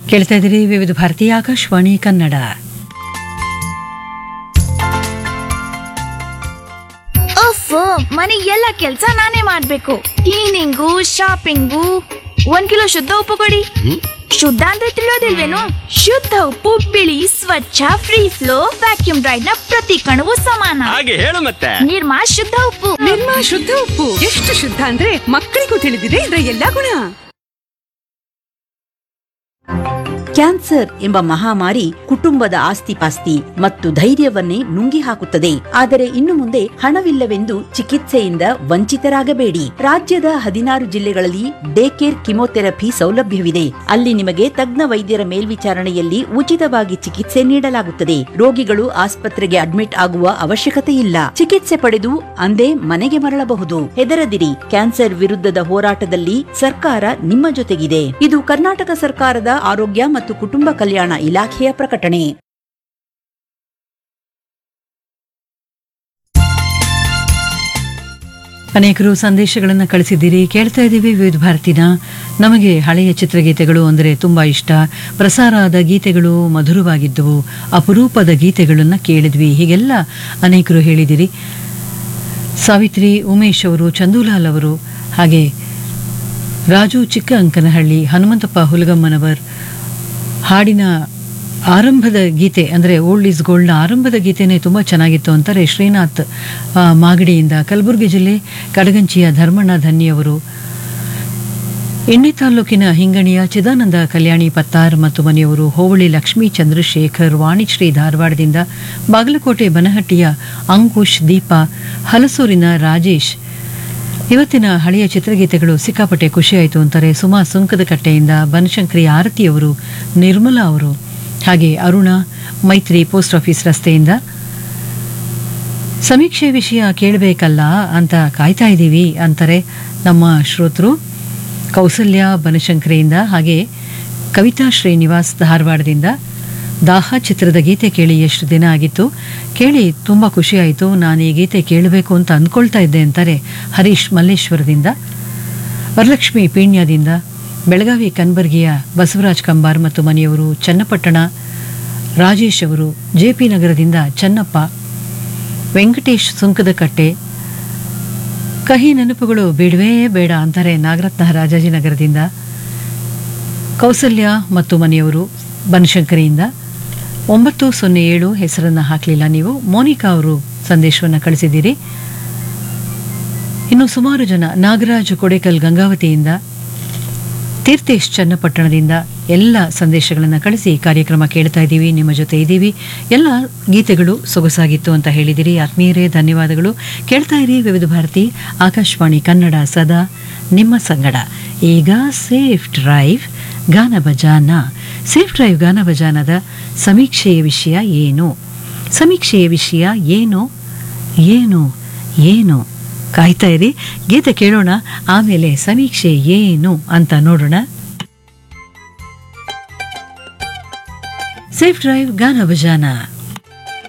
ಕೇಳ್ತಾ ಇದ್ದೀರಿ ವಿವಿಧ ಭಾರತೀಯ ಆಕಾಶವಾಣಿ ಕನ್ನಡ ಅಫ್ ಮನೆ ಎಲ್ಲ ಕೆಲ್ಸ ನಾನೇ ಮಾಡ್ಬೇಕು ಕ್ಲೀನಿಂಗು ಶಾಪಿಂಗು ಒಂದ್ ಕಿಲೋ ಶುದ್ಧ ಉಪ್ಪು ಕೊಡಿ ಶುದ್ಧ ಅಂದ್ರೆ ತಿಳಿಯೋದಿಲ್ವೇನು ಶುದ್ಧ ಉಪ್ಪು ಬಿಳಿ ಸ್ವಚ್ಛ ಫ್ರೀ ಫ್ಲೋ ವ್ಯಾಕ್ಯೂಮ್ ಡ್ರೈಡ್ ನ ಪ್ರತಿ ಕಣವು ಸಮಾನ ಹಾಗೆ ಹೇಳು ಮತ್ತೆ ನಿರ್ಮಾ ಶುದ್ಧ ಉಪ್ಪು ನಿರ್ಮಾ ಶುದ್ಧ ಉಪ್ಪು ಎಷ್ಟು ಶುದ್ಧ ಅಂದ್ರೆ ಮಕ್ಕಳಿಗೂ ತಿಳಿದಿದೆ ಇದರ ಎಲ್ಲಾ ಗುಣ ಕ್ಯಾನ್ಸರ್ ಎಂಬ ಮಹಾಮಾರಿ ಕುಟುಂಬದ ಆಸ್ತಿಪಾಸ್ತಿ ಮತ್ತು ಧೈರ್ಯವನ್ನೇ ನುಂಗಿ ಹಾಕುತ್ತದೆ ಆದರೆ ಇನ್ನು ಮುಂದೆ ಹಣವಿಲ್ಲವೆಂದು ಚಿಕಿತ್ಸೆಯಿಂದ ವಂಚಿತರಾಗಬೇಡಿ ರಾಜ್ಯದ ಹದಿನಾರು ಜಿಲ್ಲೆಗಳಲ್ಲಿ ಡೇ ಕೇರ್ ಕಿಮೋಥೆರಪಿ ಸೌಲಭ್ಯವಿದೆ ಅಲ್ಲಿ ನಿಮಗೆ ತಜ್ಞ ವೈದ್ಯರ ಮೇಲ್ವಿಚಾರಣೆಯಲ್ಲಿ ಉಚಿತವಾಗಿ ಚಿಕಿತ್ಸೆ ನೀಡಲಾಗುತ್ತದೆ ರೋಗಿಗಳು ಆಸ್ಪತ್ರೆಗೆ ಅಡ್ಮಿಟ್ ಆಗುವ ಅವಶ್ಯಕತೆ ಇಲ್ಲ ಚಿಕಿತ್ಸೆ ಪಡೆದು ಅಂದೇ ಮನೆಗೆ ಮರಳಬಹುದು ಹೆದರದಿರಿ ಕ್ಯಾನ್ಸರ್ ವಿರುದ್ಧದ ಹೋರಾಟದಲ್ಲಿ ಸರ್ಕಾರ ನಿಮ್ಮ ಜೊತೆಗಿದೆ ಇದು ಕರ್ನಾಟಕ ಸರ್ಕಾರದ ಆರೋಗ್ಯ ಮತ್ತು ಕುಟುಂಬ ಕಲ್ಯಾಣ ಇಲಾಖೆಯ ಪ್ರಕಟಣೆ ಅನೇಕರು ಸಂದೇಶಗಳನ್ನು ಕಳಿಸಿದ್ದೀರಿ ಕೇಳ್ತಾ ಇದ್ದೀವಿ ವಿವಿಧ ಭಾರತಿನ ನಮಗೆ ಹಳೆಯ ಚಿತ್ರಗೀತೆಗಳು ಅಂದರೆ ತುಂಬ ಇಷ್ಟ ಪ್ರಸಾರ ಆದ ಗೀತೆಗಳು ಮಧುರವಾಗಿದ್ದವು ಅಪರೂಪದ ಗೀತೆಗಳನ್ನು ಕೇಳಿದ್ವಿ ಹೀಗೆಲ್ಲ ಅನೇಕರು ಹೇಳಿದಿರಿ ಸಾವಿತ್ರಿ ಉಮೇಶ್ ಅವರು ಚಂದೂಲಾಲ್ ಅವರು ಹಾಗೆ ರಾಜು ಚಿಕ್ಕ ಅಂಕನಹಳ್ಳಿ ಹನುಮಂತಪ್ಪ ಹುಲಗಮ್ಮನವರ್ ಹಾಡಿನ ಆರಂಭದ ಗೀತೆ ಅಂದರೆ ಓಲ್ಡ್ ಈಸ್ ಗೋಲ್ಡ್ನ ಆರಂಭದ ಗೀತೆನೇ ತುಂಬ ಚೆನ್ನಾಗಿತ್ತು ಅಂತಾರೆ ಶ್ರೀನಾಥ್ ಆ, ಮಾಗಡಿಯಿಂದ ಕಲಬುರಗಿ ಜಿಲ್ಲೆ ಕಡಗಂಚಿಯ ಧರ್ಮಣ್ಣ ಧನ್ಯವರು ಇಂಡಿ ತಾಲೂಕಿನ ಹಿಂಗಣಿಯ ಚಿದಾನಂದ ಕಲ್ಯಾಣಿ ಪತ್ತಾರ್ ಮತ್ತು ಮನೆಯವರು ಹೋಬಳಿ ಲಕ್ಷ್ಮೀ ಚಂದ್ರಶೇಖರ್ ವಾಣಿಶ್ರೀ ಧಾರವಾಡದಿಂದ ಬಾಗಲಕೋಟೆ ಬನಹಟ್ಟಿಯ ಅಂಕುಶ್ ದೀಪ ಹಲಸೂರಿನ ರಾಜೇಶ್ ಇವತ್ತಿನ ಹಳೆಯ ಚಿತ್ರಗೀತೆಗಳು ಸಿಕ್ಕಾಪಟ್ಟೆ ಖುಷಿಯಾಯಿತು ಅಂತಾರೆ ಸುಮಾ ಸುಂಕದಕಟ್ಟೆಯಿಂದ ಬನಶಂಕರಿ ಆರತಿಯವರು ನಿರ್ಮಲಾ ಅವರು ಹಾಗೆ ಅರುಣ ಮೈತ್ರಿ ಪೋಸ್ಟ್ ಆಫೀಸ್ ರಸ್ತೆಯಿಂದ ಸಮೀಕ್ಷೆ ವಿಷಯ ಕೇಳಬೇಕಲ್ಲ ಅಂತ ಕಾಯ್ತಾ ಇದ್ದೀವಿ ಅಂತಾರೆ ನಮ್ಮ ಶ್ರೋತೃ ಕೌಸಲ್ಯ ಬನಶಂಕರಿಯಿಂದ ಹಾಗೆ ಕವಿತಾ ಶ್ರೀನಿವಾಸ್ ಧಾರವಾಡದಿಂದ ದಾಹ ಚಿತ್ರದ ಗೀತೆ ಕೇಳಿ ಎಷ್ಟು ದಿನ ಆಗಿತ್ತು ಕೇಳಿ ತುಂಬ ಖುಷಿಯಾಯಿತು ನಾನು ಈ ಗೀತೆ ಕೇಳಬೇಕು ಅಂತ ಅಂದ್ಕೊಳ್ತಾ ಇದ್ದೆ ಅಂತಾರೆ ಹರೀಶ್ ಮಲ್ಲೇಶ್ವರದಿಂದ ವರಲಕ್ಷ್ಮಿ ಪೀಣ್ಯದಿಂದ ಬೆಳಗಾವಿ ಕನ್ಬರ್ಗಿಯ ಬಸವರಾಜ್ ಕಂಬಾರ್ ಮತ್ತು ಮನೆಯವರು ಚನ್ನಪಟ್ಟಣ ರಾಜೇಶ್ ಅವರು ಜೆ ಪಿ ನಗರದಿಂದ ಚನ್ನಪ್ಪ ವೆಂಕಟೇಶ್ ಸುಂಕದಕಟ್ಟೆ ಕಹಿ ನೆನಪುಗಳು ಬೇಡವೇ ಬೇಡ ಅಂತಾರೆ ನಾಗರತ್ನ ರಾಜಾಜಿನಗರದಿಂದ ಕೌಸಲ್ಯ ಮತ್ತು ಮನೆಯವರು ಬನಶಂಕರಿಯಿಂದ ಒಂಬತ್ತು ಸೊನ್ನೆ ಏಳು ಹೆಸರನ್ನು ಹಾಕಲಿಲ್ಲ ನೀವು ಮೋನಿಕಾ ಅವರು ಸಂದೇಶವನ್ನು ಕಳಿಸಿದ್ದೀರಿ ಇನ್ನು ಸುಮಾರು ಜನ ನಾಗರಾಜ್ ಕೊಡೇಕಲ್ ಗಂಗಾವತಿಯಿಂದ ತೀರ್ಥೇಶ್ ಚನ್ನಪಟ್ಟಣದಿಂದ ಎಲ್ಲ ಸಂದೇಶಗಳನ್ನು ಕಳಿಸಿ ಕಾರ್ಯಕ್ರಮ ಕೇಳ್ತಾ ಇದ್ದೀವಿ ನಿಮ್ಮ ಜೊತೆ ಇದ್ದೀವಿ ಎಲ್ಲ ಗೀತೆಗಳು ಸೊಗಸಾಗಿತ್ತು ಅಂತ ಹೇಳಿದಿರಿ ಆತ್ಮೀಯರೇ ಧನ್ಯವಾದಗಳು ಕೇಳ್ತಾ ಇರಿ ವಿವಿಧ ಭಾರತಿ ಆಕಾಶವಾಣಿ ಕನ್ನಡ ಸದಾ ನಿಮ್ಮ ಸಂಗಡ ಈಗ ಸೇಫ್ ಡ್ರೈವ್ ಗಾನ ಭಜಾನ ಸೇಫ್ ಡ್ರೈವ್ ಗಾನ ಭಜಾನದ ಸಮೀಕ್ಷೆಯ ವಿಷಯ ಏನು ಸಮೀಕ್ಷೆಯ ವಿಷಯ ಏನು ಏನು ಏನು ಕಾಯ್ತಾ ಇರಿ ಗೀತೆ ಕೇಳೋಣ ಆಮೇಲೆ ಸಮೀಕ್ಷೆ ಏನು ಅಂತ ನೋಡೋಣ ಸೇಫ್ ಡ್ರೈವ್ ಗಾನ ಭಜಾನ